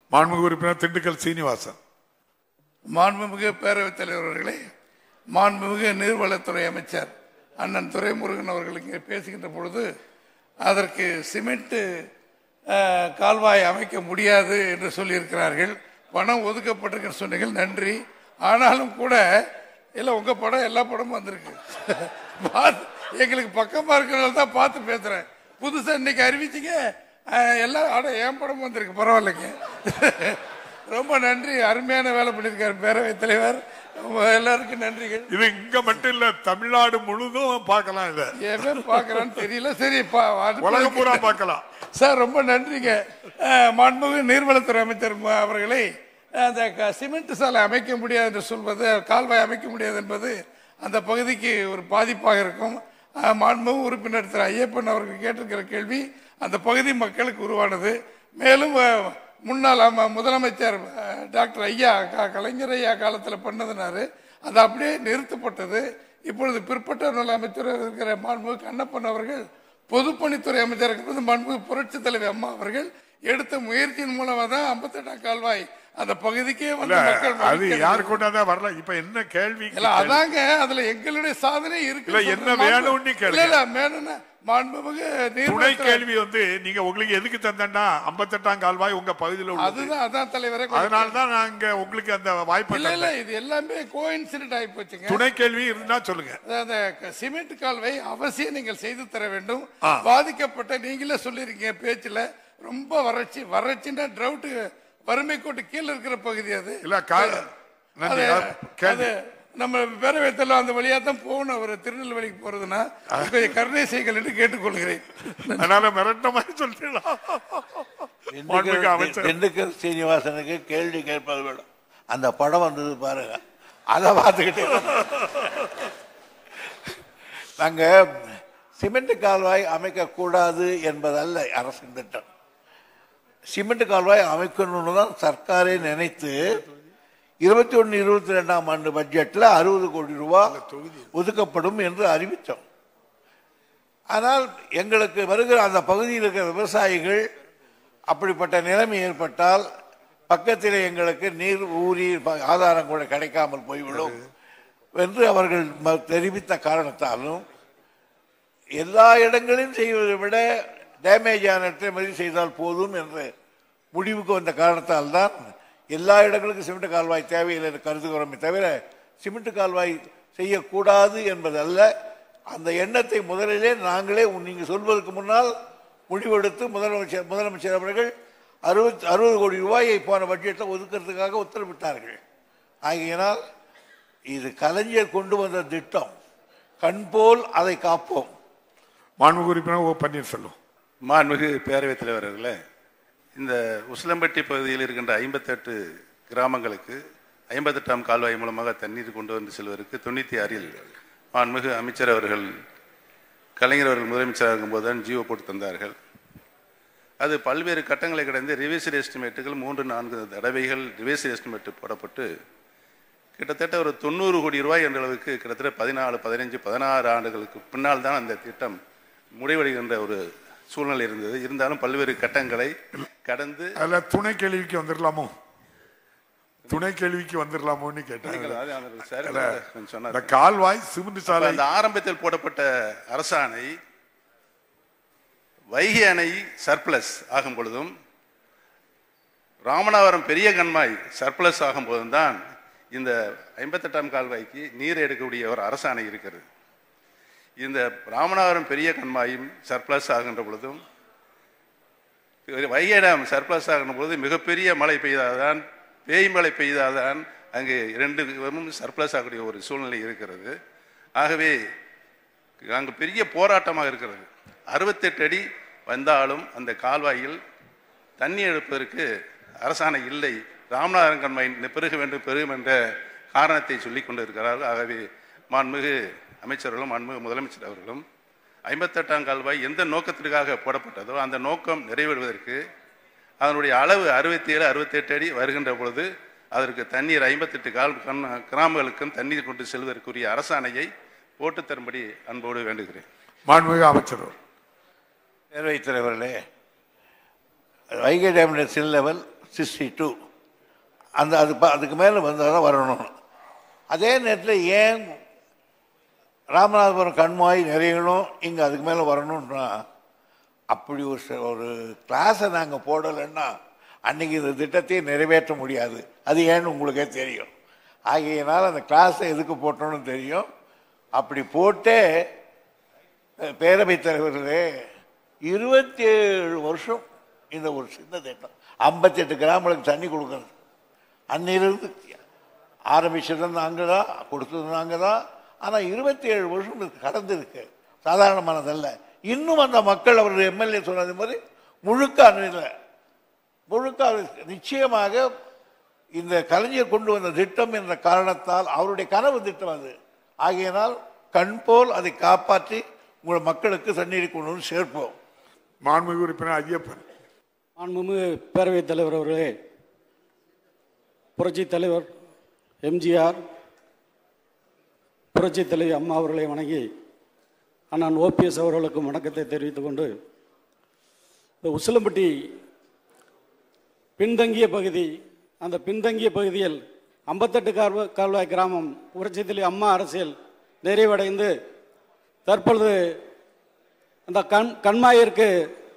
மாண்புமிகு உறுப்பினர் திண்டுக்கல் சீனிவாசன் மாண்புமிகு பேரவைத் தலைவர் அவர்களே மாண்புமிகு நீர்வளத்துறை அமைச்சர் அண்ணன் துரைமுருகன் அவர்கள் இங்கே பேசுகின்ற பொழுது அதற்கு சிமெண்ட் அஹ், கால்வாய் அமைக்க முடியாது என்று சொல்லியிருக்கிறார்கள் பணம் ஒதுக்கப்பட்டிருக்க சொன்னீர்கள் நன்றி ஆனாலும் கூட இல்லை உங்க படம் எல்லா படமும் வந்திருக்கு பார்த்து- எங்களுக்கு பக்கமா இருக்கிறதால தான் பார்த்து பேசுறேன் புதுசா இன்னைக்கு அறிவிச்சிங்க அஹ், எல்லாம் அட என் படம் வந்திருக்கு பரவாயில்லைங்க ரொம்ப நன்றி அருமையான வேலை பண்ணியிருக்காரு பேரவைத் தலைவர் உங்க எல்லாருக்கும் நன்றிகள் இது இங்க மட்டும் இல்ல தமிழ்நாடு முழுதும் பார்க்கலாம் இத எவன் பார்க்கறான்னு தெரியல சரி பா- அது உலகம் பூரா பார்க்கலாம் சார் ரொம்ப நன்றிங்க அஹ், மாண்புமிகு நீர்வளத்துறை அமைச்சர் ம- அவர்களை அந்த க- சிமெண்ட் சாலை அமைக்க முடியாது என்று சொல்வது கால்வாய் அமைக்க முடியாது என்பது அந்த பகுதிக்கு ஒரு பாதிப்பாக இருக்கும் அஹ், மாண்புமிகு உறுப்பினர் திரு ஐயப்பன் அவர்கள் கேட்டிருக்கிற கேள்வி அந்த பகுதி மக்களுக்கு உருவானது மேலும் அஹ், முன்னாள் அம- முதலமைச்சர் அஹ், டாக்டர் ஐயா க- கலைஞர் ஐயா காலத்தில் பண்ணதுனாரு அது அப்படியே நிறுத்தப்பட்டது இப்பொழுது பிற்பட்ட நல அமைச்சர் இருக்கிற மாண்புமிகு கண்ணப்பன் அவர்கள் பொதுப்பணித்துறை அமைச்சர் இருக்கிறது மாண்புமிகு புரட்சி தலைவி அம்மா அவர்கள் எடுத்த முயற்சியின் மூலமா தான் ஐம்பத்தெட்டாம் கால்வாய் அந்த பகுதிக்கே இல்ல வந்து மக்கள் அது மதிக்கிறது. யாரு கொண்டாதான் வரல இப்ப என்ன கேள்வி இல்ல அதாங்க அதுல எங்களுடைய சாதனை இருக்கு இல்ல, என்ன வேணும்னு கேளுங்க. இல்ல இல்ல வேணும்னா மாண்புமிகு துணை நீர்வளத்துறை கேள்வி வந்து நீங்க உங்களுக்கு எதுக்கு தந்தேன்னா ஐம்பத்தெட்டாம் கால்வாய் உங்க பகுதியில் உள்ளது அதுதான் அதான் தலைவரே அதனால தான் நாங்க உங்களுக்கு அந்த வாய்ப்பு இல்ல இல்ல தந்தேன். இது எல்லாமே கோஇன்சிடென்ட் ஆகி போச்சுங்க துணை கேள்வி இருந்தா சொல்லுங்க அந்த க- சிமெண்ட் கால்வை அவசியம் நீங்கள் செய்து தர வேண்டும் ஆ. பாதிக்கப்பட்ட நீங்களே சொல்லிருக்கீங்க பேச்சுல ரொம்ப வறட்சி வறட்சின்னா drought வறுமை கோட்டு கீழே இருக்கிற பகுதி அது இல்ல கா- நன்றி. அது- கேள்வி அது நம்ம பேரவைத்தில் அந்த வழியா தான் போகணும் அவர் திருநெல்வேலிக்கு போறதுன்னா கொஞ்சம் கருணை செய்கள் என்று கேட்டுக்கொள்கிறேன் அதனால மிரட்ட மாதிரி சொல்லிடலாம் மாண்புமிகு திண்டுக்கல் அமைச்சர் திண்டுக்கல் சீனிவாசனுக்கு கேள்வி கேட்பது வேணும் அந்த படம் வந்தது பாருங்க அதை பார்த்துக்கிட்டே நாங்க சிமெண்ட் கால்வாய் அமைக்கக்கூடாது என்பதல்ல அரசின் திட்டம் சிமெண்ட் கால்வாய் அமைக்கணும்னு தான் சர்க்காரே நினைத்து இருபத்தி ஒன்று இருபத்தி ரெண்டாம் ஆண்டு பட்ஜெட்ல அறுபது கோடி ரூபாய் ஒதுக்கப்படும் என்று அறிவித்தோம் ஆனால் எங்களுக்கு வருகிற அந்த பகுதியில் இருக்கிற விவசாயிகள் அப்படிப்பட்ட நிலைமை ஏற்பட்டால் பக்கத்தில் எங்களுக்கு நீர் ஊறி ப- ஆதாரம் கூட கிடைக்காமல் போய்விடும் என்று அவர்கள் ம- தெரிவித்த காரணத்தாலும் எல்லா இடங்களிலும் செய்வதை விட டேமேஜ் ஆன இடத்தை மாதிரி செய்தால் போதும் என்ற முடிவுக்கு வந்த காரணத்தால் தான் எல்லா இடங்களுக்கும் சிமெண்ட் கால்வாய் தேவையில்லை என்று கருதுகிறோமே தவிர சிமெண்ட் கால்வாய் செய்யக்கூடாது என்பதல்ல அந்த எண்ணத்தை முதலிலே நாங்களே உன் நீங்க சொல்வதற்கு முன்னால் முடிவெடுத்து முதலமைச்சர் முதலமைச்சர் அவர்கள் அறுபத்தி அறுபது கோடி ரூபாயை போன பட்ஜெட்டில் ஒதுக்கிறதுக்காக உத்தரவிட்டார்கள் ஆகையினால் இது கலைஞர் கொண்டு வந்த திட்டம் கண் போல் அதை காப்போம் மாண்புமிகு உறுப்பினர் ஓ பன்னீர்செல்வம் மாண்புமிகு பேரவைத் தலைவர் அவர்களே இந்த உசிலம்பட்டி பகுதியில் இருக்கின்ற ஐம்பத்தெட்டு கிராமங்களுக்கு ஐம்பத்தெட்டாம் கால்வாய் மூலமாக தண்ணீர் கொண்டு வந்து செல்வதற்கு தொண்ணூற்றி ஆறில் மாண்புமிகு அமைச்சர் அவர்கள் கலைஞர் அவர்கள் முதலமைச்சராக இருக்கும்போது தான் ஜியோ போட்டு தந்தார்கள் அது பல்வேறு கட்டங்களை கடந்து ரிவைசரி எஸ்டிமேட்டுகள் மூன்று நான்கு தடவைகள் ரிவைசரி எஸ்டிமேட் போடப்பட்டு கிட்டத்தட்ட ஒரு தொண்ணூறு கோடி ரூபாய் என்ற அளவுக்கு கிட்டத்தட்ட பதினாலு பதினஞ்சு பதினாறு ஆண்டுகளுக்கு பின்னால் தான் அந்த திட்டம் முடிவடைகின்ற ஒரு சூழ்நிலை இருந்தது இருந்தாலும் பல்வேறு கட்டங்களை கடந்து அதுல துணை கேள்விக்கு வந்துடலாமோ துணை கேள்விக்கு வந்துடலாமோன்னு கேட்டேன் அது அந்த சார் இல்ல, கொஞ்சம் இந்த சொன்னார் கால்வாய் சிமெண்ட் அப்ப சாலை அந்த ஆரம்பத்தில் போடப்பட்ட அரசாணை வைகை அணை சர்ப்ளஸ் ஆகும் பொழுதும் ராமநாதபுரம் பெரிய கண்மாய் சர்ப்ளஸ் ஆகும் போதும் தான் இந்த ஐம்பத்தெட்டாம் கால்வாய்க்கு நீர் எடுக்கக்கூடிய ஒரு அரசாணை இருக்கிறது இந்த ராமநாதபுரம் பெரிய கண்மாயும் சர்ப்ளஸ் ஆகின்ற பொழுதும் வைகை டேம் சர்ப்ளஸ் ஆகின்ற பொழுது மிகப்பெரிய மழை பெய்தால்தான் பேய் மழை பெய்தால்தான் அங்கே இரண்டு சர்ப்ளஸ் ஆகக்கூடிய ஒரு சூழ்நிலை இருக்கிறது ஆகவே அங்கு பெரிய போராட்டமாக இருக்கிறது அறுபத்தெட்டு அடி வந்தாலும் அந்த கால்வாயில் தண்ணி எடுப்பதற்கு அரசாணை இல்லை ராமநாதன் கண்மாய் பெருக வேண்டும் பெருகும் என்ற காரணத்தை சொல்லிக் கொண்டு இருக்கிறார்கள் ஆகவே மாண்புமிகு அமைச்சர்களும் மாண்புமிகு முதலமைச்சர் அவர்களும் ஐம்பத்தெட்டாம் கால்வாய் எந்த நோக்கத்திற்காக போடப்பட்டதோ அந்த நோக்கம் நிறைவேறுவதற்கு அதனுடைய அளவு அறுபத்தி ஏழு அறுபத்தெட்டு அடி வருகின்ற பொழுது அதற்கு தண்ணீர் ஐம்பத்தெட்டு கால் கண்- கிராமங்களுக்கும் தண்ணீர் கொண்டு செல்வதற்குரிய அரசாணையை போட்டு தரும்படி அன்போடு வேண்டுகிறேன் மாண்புமிகு அமைச்சர் பேரவைத் தலைவர்களே வைகை டேமுடைய சில் லெவல் சிக்ஸ்டி டூ அந்த அது ப- அதுக்கு மேலே வந்தால் தான் வரணும் அதே நேரத்தில் ஏன் ராமநாதபுரம் கண்மாய் நிறையணும் இங்கே அதுக்கு மேலே வரணும்னா அப்படி ஒரு ச- ஒரு கிளாஸை நாங்கள் போடலைன்னா அன்னைக்கு இந்த திட்டத்தையே நிறைவேற்ற முடியாது அது ஏன்னு உங்களுக்கே தெரியும் ஆகையினால் அந்த கிளாஸை எதுக்கு போட்டோன்னு தெரியும் அப்படி போட்டே அஹ், பேரவைத் தலைவர்களே இருபத்தி ஏழு வருஷம் இந்த ஒரு சின்ன திட்டம் ஐம்பத்தெட்டு கிராமங்களுக்கு தண்ணி கொடுக்கறது அன்னிலிருந்து ஆரம்பிச்சது நாங்கள் தான் கொடுத்தது நாங்கள் தான் ஆனால் இருபத்தி ஏழு வருஷம் இது கடந்திருக்கு சாதாரணமானதல்ல இன்னும் அந்த மக்கள் அவருடைய எம்எல்ஏ சொன்னது மாதிரி முழுக்க அணுகல முழுக்க அது நிச்சயமாக இந்த கலைஞர் கொண்டு வந்த திட்டம் என்ற காரணத்தால் அவருடைய கனவு திட்டம் அது ஆகையினால் கண் போல் அதை காப்பாற்றி உங்கள் மக்களுக்கு தண்ணீரை கொண்டு வந்து சேர்ப்போம் மாண்புமிகு உறுப்பினர் ஐயப்பன் மாண்புமிகு பேரவைத் தலைவர் அவர்களே புரட்சித் தலைவர் எம்ஜிஆர் புரட்சித் தலைவி அம்மா அவர்களை வணங்கி அண்ணன் ஓபிஎஸ் அவர்களுக்கும் வணக்கத்தை தெரிவித்துக் கொண்டு இந்த உசிலம்பட்டி பின்தங்கிய பகுதி அந்த பின்தங்கிய பகுதியில் ஐம்பத்தெட்டு கால்வா கால்வாய் கிராமம் புரட்சித் தலைவி அம்மா அரசியல் நிறைவடைந்து தற்பொழுது அந்த கண் கண்மாயிற்கு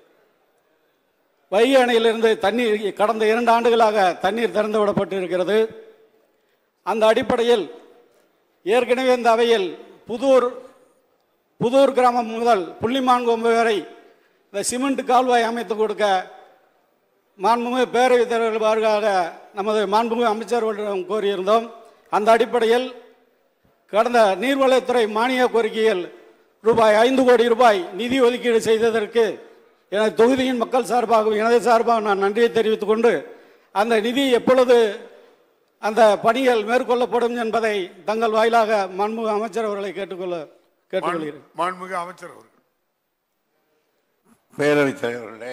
வைகை அணையிலிருந்து தண்ணீர் கடந்த இரண்டு ஆண்டுகளாக தண்ணீர் திறந்து விடப்பட்டு இருக்கிறது அந்த அடிப்படையில் ஏற்கனவே இந்த அவையில் புதூர் புதூர் கிராமம் முதல் புள்ளிமான்கொம்பு வரை இந்த சிமெண்ட் கால்வாய் அமைத்து கொடுக்க மாண்புமிகு பேரவைத் தலைவர்கள் வாரியாக நமது மாண்புமிகு அமைச்சர்களிடம் கோரியிருந்தோம் அந்த அடிப்படையில் கடந்த நீர்வளத்துறை மானிய கோரிக்கையில் ரூபாய் ஐந்து கோடி ரூபாய் நிதி ஒதுக்கீடு செய்ததற்கு எனது தொகுதியின் மக்கள் சார்பாகவும் எனது சார்பாக நான் நன்றியை தெரிவித்துக் கொண்டு அந்த நிதி எப்பொழுது அந்த பணிகள் மேற்கொள்ளப்படும் என்பதை தங்கள் வாயிலாக மாண்புமிகு அமைச்சர் அவர்களை கேட்டுக்கொள்ள கேட்டுக்கொள்கிறேன் மாண்புமிகு அமைச்சர் அவர்கள் பேரவைத் தலைவர்களே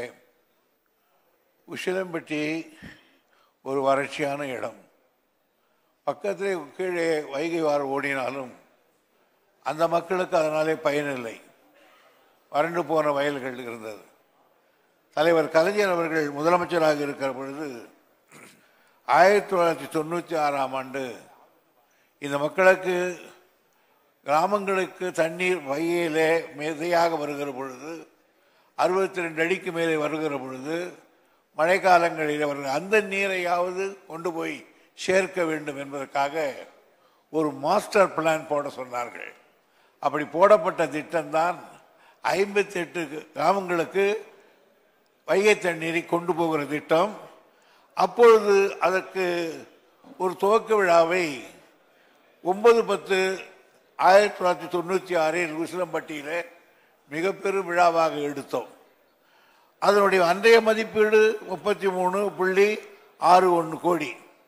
உசிலம்பட்டி ஒரு வறட்சியான இடம் பக்கத்திலே கீழே வைகை வாரம் ஓடினாலும் அந்த மக்களுக்கு அதனாலே பயனில்லை வறண்டு போன வயல்கள் இருந்தது தலைவர் கலைஞர் அவர்கள் முதலமைச்சராக இருக்கிற பொழுது ஆயிரத்தி தொள்ளாயிரத்தி தொண்ணூற்றி ஆறாம் ஆண்டு இந்த மக்களுக்கு கிராமங்களுக்கு தண்ணீர் வையிலே மிதையாக வருகிற பொழுது அறுபத்தி ரெண்டு அடிக்கு மேலே வருகிற பொழுது மழைக்காலங்களில் அவர்கள் அந்த நீரையாவது கொண்டு போய் சேர்க்க வேண்டும் என்பதற்காக ஒரு மாஸ்டர் பிளான் போட சொன்னார்கள் அப்படி போடப்பட்ட திட்டம்தான் ஐம்பத்தி எட்டு கிராமங்களுக்கு வைகை தண்ணீரை கொண்டு போகிற திட்டம் அப்பொழுது அதற்கு ஒரு துவக்க விழாவை ஒன்பது பத்து ஆயிரத்தி தொள்ளாயிரத்தி தொண்ணூற்றி ஆறில் உசிலம்பட்டியில் மிக பெரும் விழாவாக எடுத்தோம் அதனுடைய அன்றைய மதிப்பீடு முப்பத்தி மூணு புள்ளி ஆறு ஒன்று கோடி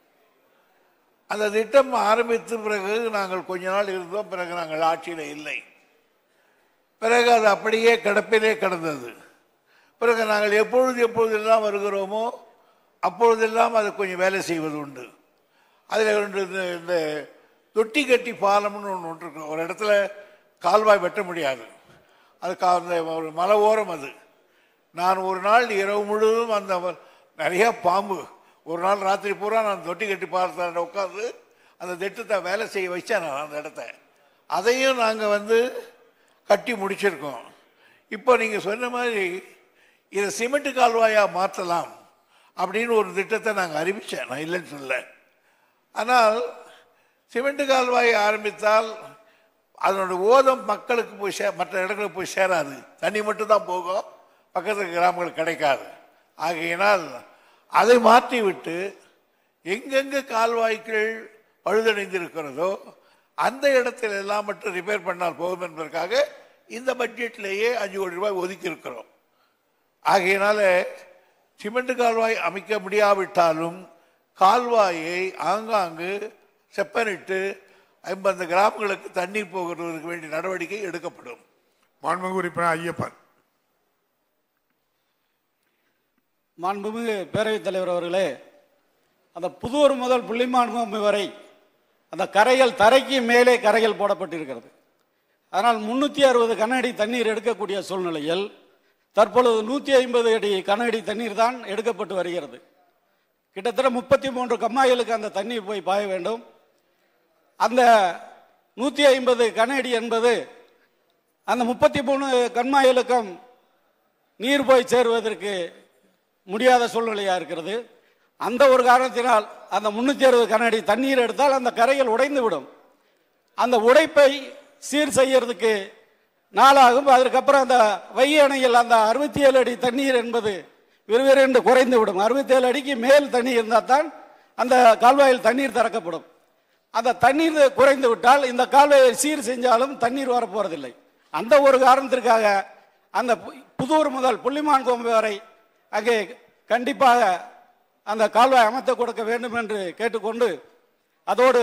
அந்த திட்டம் ஆரம்பித்த பிறகு நாங்கள் கொஞ்ச நாள் இருந்தோம் பிறகு நாங்கள் ஆட்சியில் இல்லை பிறகு அது அப்படியே கிடப்பிலே கிடந்தது பிறகு நாங்கள் எப்பொழுது எப்பொழுதெல்லாம் வருகிறோமோ அப்பொழுதெல்லாம் அது கொஞ்சம் வேலை செய்வது உண்டு அதில் ஒன்று இந்த இந்த தொட்டி கட்டி பாலம்னு ஒன்று ஒன்று இருக்கு ஒரு இடத்துல கால்வாய் வெட்ட முடியாது அது கா அந்த ஒரு மலை ஓரம் அது நான் ஒரு நாள் இரவு முழுவதும் அந்த வ- நிறைய பாம்பு ஒரு நாள் ராத்திரி பூரா நான் தொட்டி கட்டி பார்த்த உட்காந்து அந்த திட்டத்தை வேலை செய்ய வச்சேன் நான் அந்த இடத்த அதையும் நாங்கள் வந்து கட்டி முடிச்சிருக்கோம் இப்போ நீங்கள் சொன்ன மாதிரி இதை சிமெண்ட் கால்வாயாக மாற்றலாம் அப்படின்னு ஒரு திட்டத்தை நாங்கள் அறிவித்தேன் நான் இல்லைன்னு சொல்லல ஆனால் சிமெண்ட் கால்வாயை ஆரம்பித்தால் அதனோட ஓதம் மக்களுக்கு போய் சே மற்ற இடங்களுக்கு போய் சேராது தண்ணி மட்டும்தான் போகும் பக்கத்து கிராமங்களுக்கு கிடைக்காது ஆகையினால் அதை மாற்றி விட்டு எங்கெங்கே கால்வாய்கள் பழுதடைந்திருக்கிறதோ அந்த இடத்துல எல்லாம் மட்டும் ரிப்பேர் பண்ணால் போதும் என்பதற்காக இந்த பட்ஜெட்லேயே அஞ்சு கோடி ரூபாய் ஒதுக்கி இருக்கிறோம் ஆகையினால சிமெண்ட் கால்வாய் அமைக்க முடியாவிட்டாலும் கால்வாயை ஆங்காங்கு செப்பனிட்டு ஐம்பது கிராமங்களுக்கு தண்ணீர் போகிறதுக்கு வேண்டிய நடவடிக்கை எடுக்கப்படும் மாண்புமிகு உறுப்பினர் ஐயப்பன் மாண்புமிகு பேரவைத் தலைவர் அவர்களே அந்த புதூர் முதல் புள்ளிமான்கோம்பு வரை அந்த கரைகள் தரைக்கு மேலே கரைகள் போடப்பட்டிருக்கிறது அதனால் முன்னூற்றி அறுபது கனஅடி தண்ணீர் எடுக்கக்கூடிய சூழ்நிலையில் தற்பொழுது நூற்றி ஐம்பது அடி கனஅடி தண்ணீர் தான் எடுக்கப்பட்டு வருகிறது கிட்டத்தட்ட முப்பத்தி மூன்று கம்மாய்களுக்கு அந்த தண்ணீர் போய் பாய வேண்டும் அந்த நூற்றி ஐம்பது கனஅடி என்பது அந்த முப்பத்தி மூணு கண்மாய்களுக்கும் நீர் போய் சேருவதற்கு முடியாத சூழ்நிலையாக இருக்கிறது அந்த ஒரு காரணத்தினால் அந்த முன்னூற்றி அறுபது கனஅடி தண்ணீர் எடுத்தால் அந்த கரைகள் உடைந்து விடும் அந்த உடைப்பை சீர் செய்யறதுக்கு நாளாகும் அதற்கப்புறம் அந்த வைகை அணையில் அந்த அறுபத்தி ஏழு அடி தண்ணீர் என்பது விறுவிறுன்று குறைந்து விடும் அறுபத்தி ஏழு அடிக்கு மேல் தண்ணி இருந்தால் தான் அந்த கால்வாயில் தண்ணீர் திறக்கப்படும் அந்த தண்ணீர் குறைந்து விட்டால் இந்த கால்வாயை சீர் செஞ்சாலும் தண்ணீர் வரப்போறதில்லை அந்த ஒரு காரணத்திற்காக அந்த பு- புதூர் முதல் புள்ளிமான் கோம்பு வரை அங்கே கண்டிப்பாக அந்த கால்வாய் அமைத்து கொடுக்க வேண்டும் என்று கேட்டுக்கொண்டு அதோடு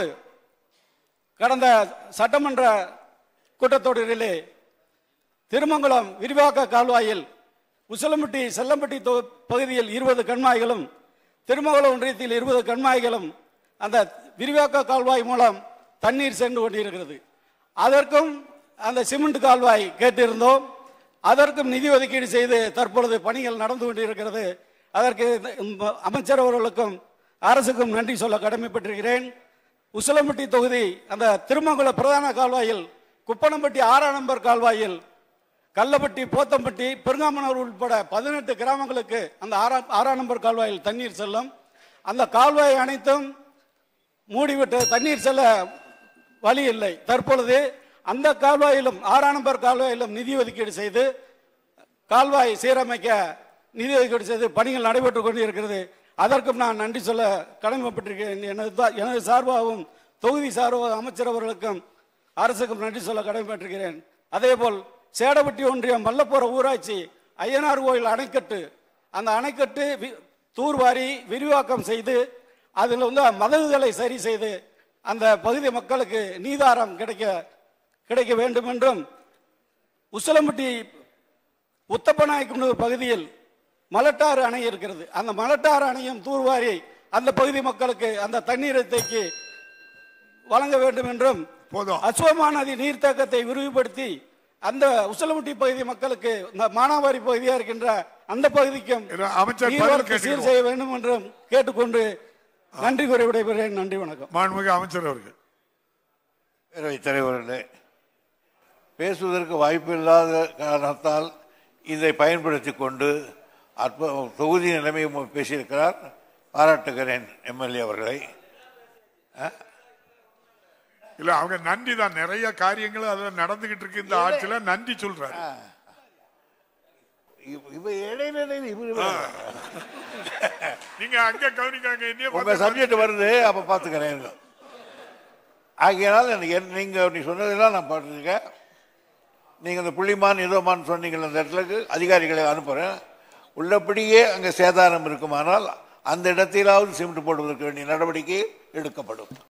கடந்த சட்டமன்ற கூட்டத்தொடரிலே திருமங்கலம் விரிவாக்க கால்வாயில் உசிலம்பட்டி செல்லம்பட்டி தொ- பகுதியில் இருபது கண்மாய்களும் திருமங்கலம் ஒன்றியத்தில் இருபது கண்மாய்களும் அந்த விரிவாக்க கால்வாய் மூலம் தண்ணீர் சென்று கொண்டிருக்கிறது அதற்கும் அந்த சிமெண்ட் கால்வாய் கேட்டிருந்தோம் அதற்கும் நிதி ஒதுக்கீடு செய்து தற்பொழுது பணிகள் நடந்து கொண்டிருக்கிறது அதற்கு இந்த அமைச்சர் அவர்களுக்கும் அரசுக்கும் நன்றி சொல்ல கடமைப்பட்டிருக்கிறேன் உசிலம்பட்டி தொகுதி அந்த திருமங்கல பிரதான கால்வாயில் குப்பனம்பட்டி ஆறாம் நம்பர் கால்வாயில் கள்ளப்பட்டி போத்தம்பட்டி பெருங்காமனூர் உட்பட பதினெட்டு கிராமங்களுக்கு அந்த ஆறாம் ஆறாம் நம்பர் கால்வாயில் தண்ணீர் செல்லும் அந்த கால்வாய் அனைத்தும் மூடிவிட்டு தண்ணீர் செல்ல வழி இல்லை தற்பொழுது அந்த கால்வாயிலும் ஆறாம் நம்பர் கால்வாயிலும் நிதி ஒதுக்கீடு செய்து கால்வாய் சீரமைக்க நிதி ஒதுக்கீடு செய்து பணிகள் நடைபெற்றுக் கொண்டிருக்கிறது அதற்கும் நான் நன்றி சொல்ல கடமைப்பட்டிருக்கிறேன் எனது தா- எனது சார்பாகவும் தொகுதி சார்பாக அமைச்சர் அவர்களுக்கும் அரசுக்கும் நன்றி சொல்ல கடமைப்பட்டிருக்கிறேன் அதேபோல் சேடப்பட்டி ஒன்றியம் மல்லப்புற ஊராட்சி ஐயனார் கோயில் அணைக்கட்டு அந்த அணைக்கட்டு வி- தூர்வாரி விரிவாக்கம் செய்து அதில் வந்து மதகுகளை சரி செய்து அந்த பகுதி மக்களுக்கு நீதாரம் கிடைக்க கிடைக்க வேண்டும் என்றும் உசிலம்பட்டி உத்தப்பநாயக்கனூர் பகுதியில் மலட்டாறு அணை இருக்கிறது அந்த மலட்டாறு அணையும் தூர்வாரி அந்த பகுதி மக்களுக்கு அந்த தண்ணீரை தேக்கி வழங்க வேண்டும் என்றும் போதும். அஸ்வமா நதி நீர்த்தேக்கத்தை விரிவுபடுத்தி அந்த உசிலம்பட்டி பகுதி மக்களுக்கு இந்த மானாவாரி பகுதியா இருக்கின்ற அந்த பகுதிக்கும் இது அமைச்சர் பதில் நீர்வரத்து சீர் கேட்டுக்கிறோம். செய்ய வேண்டும் என்றும் கேட்டுக்கொண்டு நன்றி கூறி விடைபெறுகிறேன் நன்றி வணக்கம் மாண்புமிகு அமைச்சர் அவர்கள் பேரவைத் தலைவர்களே பேசுவதற்கு வாய்ப்பில்லாத காரணத்தால் இதை பயன்படுத்தி கொண்டு அற்ப தொகுதி நிலைமையை பேசியிருக்கிறார் பாராட்டுகிறேன் எம்எல்ஏ அவர்களை இல்ல அவங்க நன்றி தான் நிறைய காரியங்கள் அதுல நடந்துகிட்டு இருக்கு இந்த ஆட்சியில நன்றி சொல்றாரு இவ- இவ இடையில இடையில இவரு நீங்க அங்க கவனிக்காங்க என்னைய உங்க பார்த்து சப்ஜெக்ட் வருது அப்ப பாத்துக்கிறேன் ஆகையினால் எனக்கு என்ன- நீங்க நீ சொன்னதெல்லாம் நான் பார்த்துருக்கேன் நீங்க இந்த புள்ளிமான் இதோமான் சொன்னீங்கல்ல அந்த இடத்துக்கு அதிகாரிகளை அனுப்புறேன் உள்ளபடியே அங்க சேதாரம் இருக்குமானால் அந்த இடத்திலாவது சிமெண்ட் போடுவதற்கு வேண்டிய நடவடிக்கை எடுக்கப்படும்